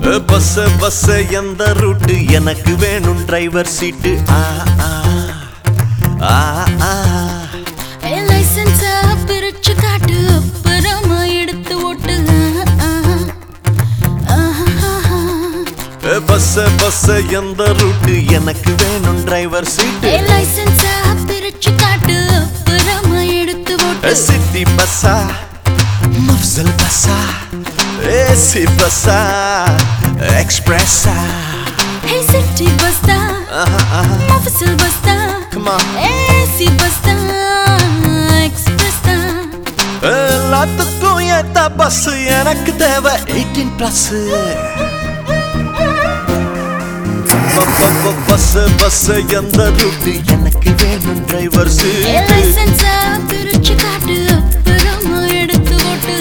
Bus bus எந்த route எனக்கு வேணும் டிரைவர் சீட்டு ஆ ஆ ஆ ஆ லைசன்ஸ பிரிச்சு காட்டு அப்புறமா எடுத்து ஓட்டு பஸ் பஸ் எந்த ரூட்டு எனக்கு வேணும் டிரைவர் சீட்டு லைசன்ஸ பிரிச்சு காட்டு அப்புறமா எடுத்து ஓட்டு சிட்டி பஸ்ஸா மஃசல் பஸ்ஸா ஏசி பஸ்ஸா எக்ஸ்பிரஸா ஹே சிட்டி பஸ் தான் மஃபசல் பஸ் தான் Come on. ஏசி பஸ் தான் எக்ஸ்பிரஸ் தான் எல்லாத்துக்கும் ஏத்த பஸ் எனக்கு தேவை எயிட்டீன் பிளஸ் பஸ் பஸ் எந்த ரூட்டு எனக்கு வேணும் டிரைவர் லைசன்ஸ பிரிச்சு காட்டு அப்புறமா எடுத்து ஓட்டு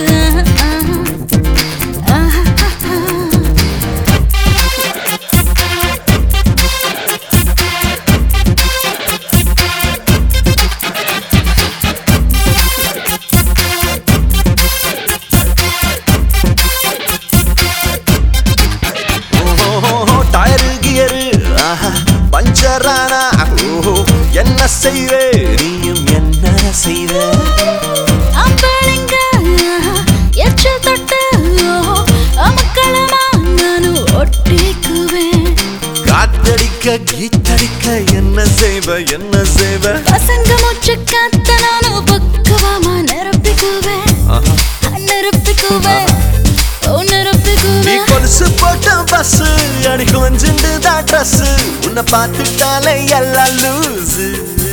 டயரு கியரு பஞ்சரானா ஓஹோ என்ன செய்வே நீயும் என்ன செய்வ ஆம்பளைங்க எச்சல் தொட்டு அமக்களமா நானும் ஒட்டிக்குவேன் காத்தடிக்க கீத்தடிக்க என்ன செய்வ என்ன செய்வ பசங்க மூச்சு காத்த நானும் பக்குவமா நிரப்பிக்குவேன் ஆஹா. நிரப்பிக்குவேன் ஓ நீ நிரப்பிக்குவேன் கொலுசு போட்ட பஸ் அடி கொஞ்சிண்டு தான் ட்ரெஸ் உன்னை பார்த்துட்டாலே எல்லாம் லூசு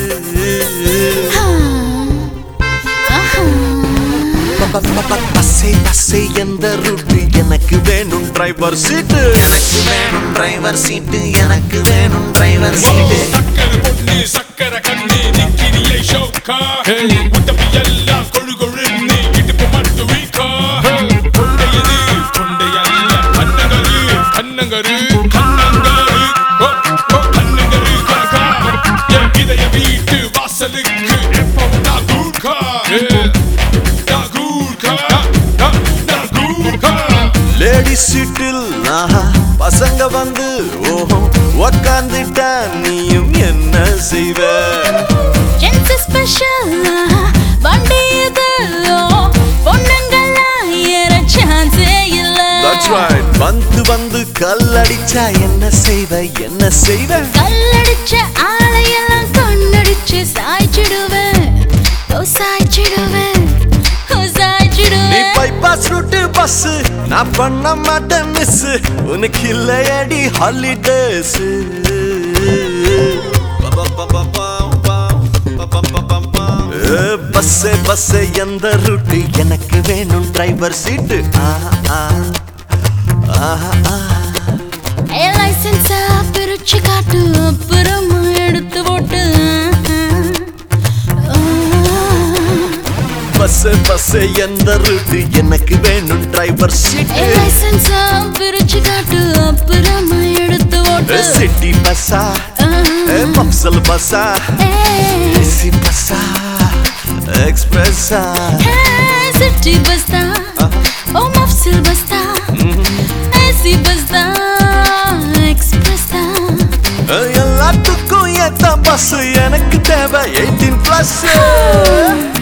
பஸ்ஸே பஸ்ஸே எந்த ரூட்டு எனக்கு வேணும் டிரைவர் சீட்டு எனக்கு வேணும் டிரைவர் சீட்டு எனக்கு வேணும் டிரைவர் சீட்டு சக்கரை பொண்ணு சக்கரை கண்ணு நிக்கிறியை ஷோக்கா உடம்பு எல்லாம் கொழு கொழுன்னு இடுப்பு மட்டும் வீக்கா கொண்டையது கொண்டையல்ல கண்ணங்கரு கண்ணங்கரு கண்ணங்கரு ஓ, ஓ, கண்ணங்கரு கணக்கா என் இதய வீட்டு வாசலுக்கு எப்போ நான் கூர்க்கா நான் கூர்க்கா நான் நான் கூர்க்கா லேடி சீட்டில் ஆஹா பசங்க வந்து ஓஹோ உக்காந்துட்டா நீயும் என்ன செய்வ ஜென்ஸ் ஸ்பெஷல் வண்டி இது பொண்ணுங்கெல்லாம் ஏற சான்ஸே இல்ல That's right. வந்து வந்து கல்லடிச்சா என்ன செய்வ என்ன செய்வ கல்லடிச்ச ஆளையெல்லாம் கண்ணடிச்சு சாய்ச்சிடுவேன் ஓ சாய்ச்சிடுவேன் ஓ நீ சாய்ச்சிடுவேன் பைபாஸ் ரூட்டு பஸ் நான் பண்ண மாட்டேன் மிஸ் உனக்கு இல்லையடி ஹாலிடேஸ் பஸ்ஸே பஸ்ஸே எந்த ரூட்டு எனக்கு வேணும் டிரைவர் சீட்டு ஆ ஆ ஆ ஆ லைசன்ஸ பிரிச்சு காட்டு அப்புறமா எடுத்து போட்டு பஸ் பஸ் எந்த ரூட்டு எனக்கு வேணும் டிரைவர் சீட்டு லைசன்ஸ பிரிச்சு காட்டு அப்புறமா எடுத்து போட்டு சிட்டி பஸ்ஸா மப்சல் பஸ்ஸா ஏசி பஸ்ஸா எக்ஸ்பிரஸா சிட்டி பஸ் தான் ஓ மஃப்சில் பஸ் தான் ஏசி பஸ் தான் எக்ஸ்பிரஸ் தான் எல்லாத்துக்கும் ஏத்த பஸ் எனக்கு தேவை எயிட்டீன் பிளஸ்